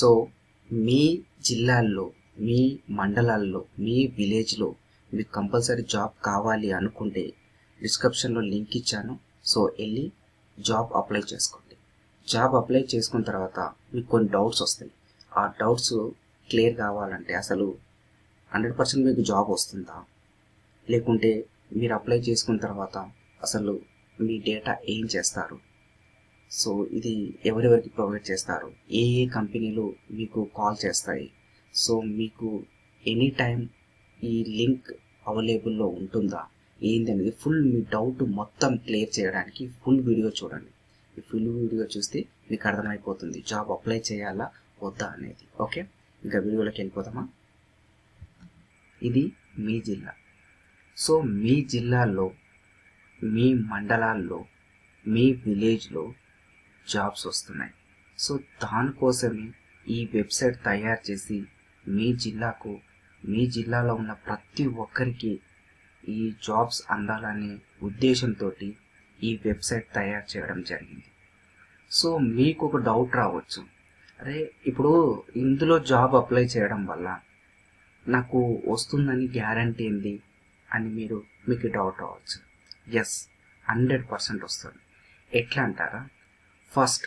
so మీ జిల్లాల్లో మీ మండలాల్లో మీ విలేజ్లో మీకు కంపల్సరీ జాబ్ కావాలి అనుకుంటే డిస్క్రిప్షన్లో లింక్ ఇచ్చాను సో వెళ్ళి జాబ్ అప్లై చేసుకోండి జాబ్ అప్లై చేసుకున్న తర్వాత మీకు కొన్ని డౌట్స్ వస్తాయి ఆ డౌట్స్ క్లియర్ కావాలంటే అసలు హండ్రెడ్ పర్సెంట్ మీకు జాబ్ వస్తుందా లేకుంటే మీరు అప్లై చేసుకున్న తర్వాత అసలు మీ డేటా ఏం చేస్తారు సో ఇది ఎవరెవరికి ప్రొవైడ్ చేస్తారు ఏ ఏ కంపెనీలు మీకు కాల్ చేస్తాయి సో మీకు ఎనీ టైం ఈ లింక్ అవైలబుల్లో ఉంటుందా ఏంది అనేది ఫుల్ మీ డౌట్ మొత్తం క్లియర్ చేయడానికి ఫుల్ వీడియో చూడండి ఈ ఫుల్ వీడియో చూస్తే మీకు అర్థమైపోతుంది జాబ్ అప్లై చేయాలా వద్దా అనేది ఓకే ఇంకా వీడియోలోకి వెళ్ళిపోదామా ఇది మీ జిల్లా సో మీ జిల్లాలో మీ మండలాల్లో మీ విలేజ్లో జాబ్స్ వస్తున్నాయి సో దానికోసమే ఈ వెబ్సైట్ తయారు చేసి మీ జిల్లాకు మీ జిల్లాలో ఉన్న ప్రతి ఒక్కరికి ఈ జాబ్స్ అందాలనే ఉద్దేశంతో ఈ వెబ్సైట్ తయారు చేయడం జరిగింది సో మీకు ఒక డౌట్ రావచ్చు అరే ఇప్పుడు ఇందులో జాబ్ అప్లై చేయడం వల్ల నాకు వస్తుందని గ్యారంటీ ఏంది అని మీరు మీకు డౌట్ రావచ్చు ఎస్ హండ్రెడ్ పర్సెంట్ వస్తుంది ఎట్లా అంటారా ఫస్ట్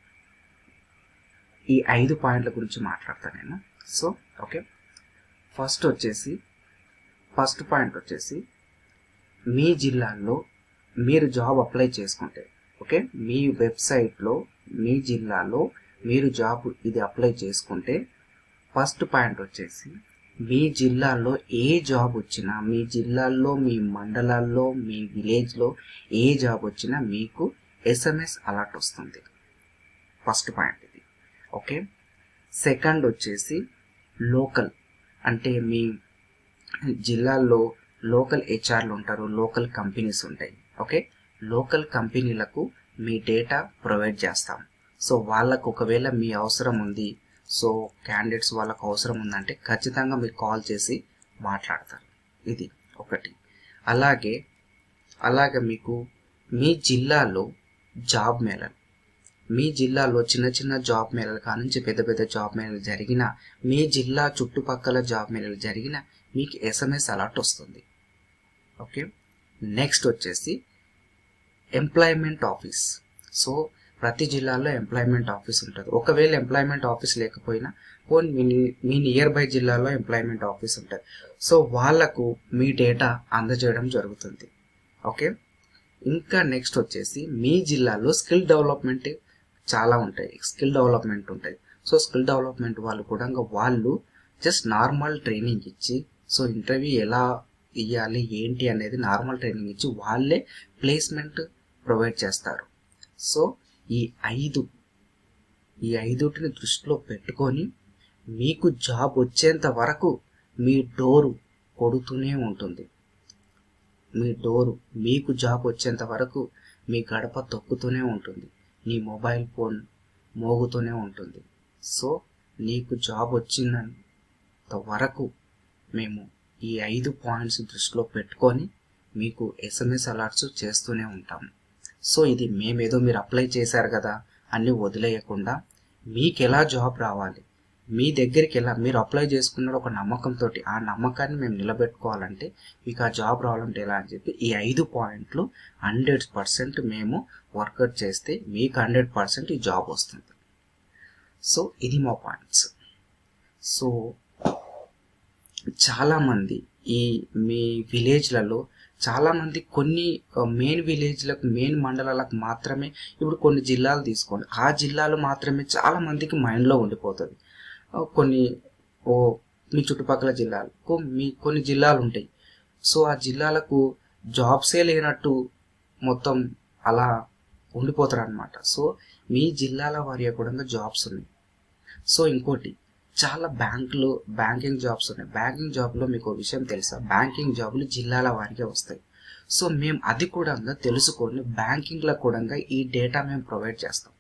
ఈ ఐదు పాయింట్ల గురించి మాట్లాడతాను నేను సో ఓకే ఫస్ట్ వచ్చేసి ఫస్ట్ పాయింట్ వచ్చేసి మీ జిల్లాల్లో మీరు జాబ్ అప్లై చేసుకుంటే ఓకే మీ వెబ్సైట్లో మీ జిల్లాలో మీరు జాబ్ ఇది అప్లై చేసుకుంటే ఫస్ట్ పాయింట్ వచ్చేసి మీ జిల్లాలో ఏ జాబ్ వచ్చినా మీ జిల్లాల్లో మీ మండలాల్లో మీ విలేజ్లో ఏ జాబ్ వచ్చినా మీకు ఎస్ఎంఎస్ అలర్ట్ వస్తుంది ఫస్ట్ పాయింట్ ఇది ఓకే సెకండ్ వచ్చేసి లోకల్ అంటే మీ జిల్లాల్లో లోకల్ హెచ్ఆర్లు ఉంటారు లోకల్ కంపెనీస్ ఉంటాయి ఓకే లోకల్ కంపెనీలకు మీ డేటా ప్రొవైడ్ చేస్తాం సో వాళ్ళకు ఒకవేళ మీ అవసరం ఉంది సో క్యాండిడేట్స్ వాళ్ళకు అవసరం ఉందంటే ఖచ్చితంగా మీరు కాల్ చేసి మాట్లాడతారు ఇది ఒకటి అలాగే అలాగే మీకు మీ జిల్లాలో జాబ్ మేళలు మీ జిల్లాలో చిన్న చిన్న జాబ్ మేళలు కానుంచి పెద్ద పెద్ద జాబ్ మేళలు జరిగిన మీ జిల్లా చుట్టుపక్కల జాబ్ మేళలు జరిగిన మీకు ఎస్ఎంఎస్ అలర్ట్ వస్తుంది ఓకే నెక్స్ట్ వచ్చేసి ఎంప్లాయ్మెంట్ ఆఫీస్ సో ప్రతి జిల్లాలో ఎంప్లాయ్మెంట్ ఆఫీస్ ఉంటుంది ఒకవేళ ఎంప్లాయ్మెంట్ ఆఫీస్ లేకపోయినా పోనీ మీ మీ నియర్ బై జిల్లాలో ఎంప్లాయ్మెంట్ ఆఫీస్ ఉంటుంది సో వాళ్లకు మీ డేటా అందజేయడం జరుగుతుంది ఓకే ఇంకా నెక్స్ట్ వచ్చేసి మీ జిల్లాలో స్కిల్ డెవలప్మెంట్ చాలా ఉంటాయి స్కిల్ డెవలప్మెంట్ ఉంటాయి సో స్కిల్ డెవలప్మెంట్ వాళ్ళు కూడా వాళ్ళు జస్ట్ నార్మల్ ట్రైనింగ్ ఇచ్చి సో ఇంటర్వ్యూ ఎలా ఇవ్వాలి ఏంటి అనేది నార్మల్ ట్రైనింగ్ ఇచ్చి వాళ్ళే ప్లేస్మెంట్ ప్రొవైడ్ చేస్తారు సో ఈ ఐదు ఈ ఐదుటిని దృష్టిలో పెట్టుకొని మీకు జాబ్ వచ్చేంత వరకు మీ డోరు కొడుతూనే ఉంటుంది మీ డోరు మీకు జాబ్ వచ్చేంత వరకు మీ గడప తొక్కుతూనే ఉంటుంది నీ మొబైల్ ఫోన్ మోగుతూనే ఉంటుంది సో నీకు జాబ్ వచ్చినంత వరకు మేము ఈ ఐదు పాయింట్స్ దృష్టిలో పెట్టుకొని మీకు ఎస్ఎంఎస్ అలర్ట్స్ చేస్తూనే ఉంటాము సో ఇది మేమేదో మీరు అప్లై చేశారు కదా అన్ని వదిలేయకుండా మీకు ఎలా జాబ్ రావాలి మీ దగ్గరికి ఎలా మీరు అప్లై చేసుకున్న ఒక నమ్మకంతో ఆ నమ్మకాన్ని మేము నిలబెట్టుకోవాలంటే మీకు ఆ జాబ్ రావాలంటే ఎలా అని చెప్పి ఈ ఐదు పాయింట్లు హండ్రెడ్ పర్సెంట్ మేము వర్కౌట్ చేస్తే మీకు హండ్రెడ్ పర్సెంట్ ఈ జాబ్ వస్తుంది సో ఇది మా పాయింట్స్ సో చాలామంది ఈ మీ విలేజ్లలో చాలామంది కొన్ని మెయిన్ విలేజ్లకు మెయిన్ మండలాలకు మాత్రమే ఇప్పుడు కొన్ని జిల్లాలు తీసుకోండి ఆ జిల్లాలు మాత్రమే చాలా మందికి మైండ్లో ఉండిపోతుంది కొన్ని ఓ మీ చుట్టుపక్కల జిల్లాలు కొ- మీ కొన్ని జిల్లాలు ఉంటాయి సో ఆ జిల్లాలకు జాబ్సే లేనట్టు మొత్తం అలా ఉండిపోతారు అనమాట సో మీ జిల్లాల వారి కూడా జాబ్స్ ఉన్నాయి సో ఇంకోటి చాలా బ్యాంకులు బ్యాంకింగ్ జాబ్స్ ఉన్నాయి బ్యాంకింగ్ జాబ్లో మీకు ఒక విషయం తెలుసా బ్యాంకింగ్ జాబులు జిల్లాల వారికే వస్తాయి సో మేము అది కూడా తెలుసుకొని బ్యాంకింగ్లో కూడా ఈ డేటా మేము ప్రొవైడ్ చేస్తాం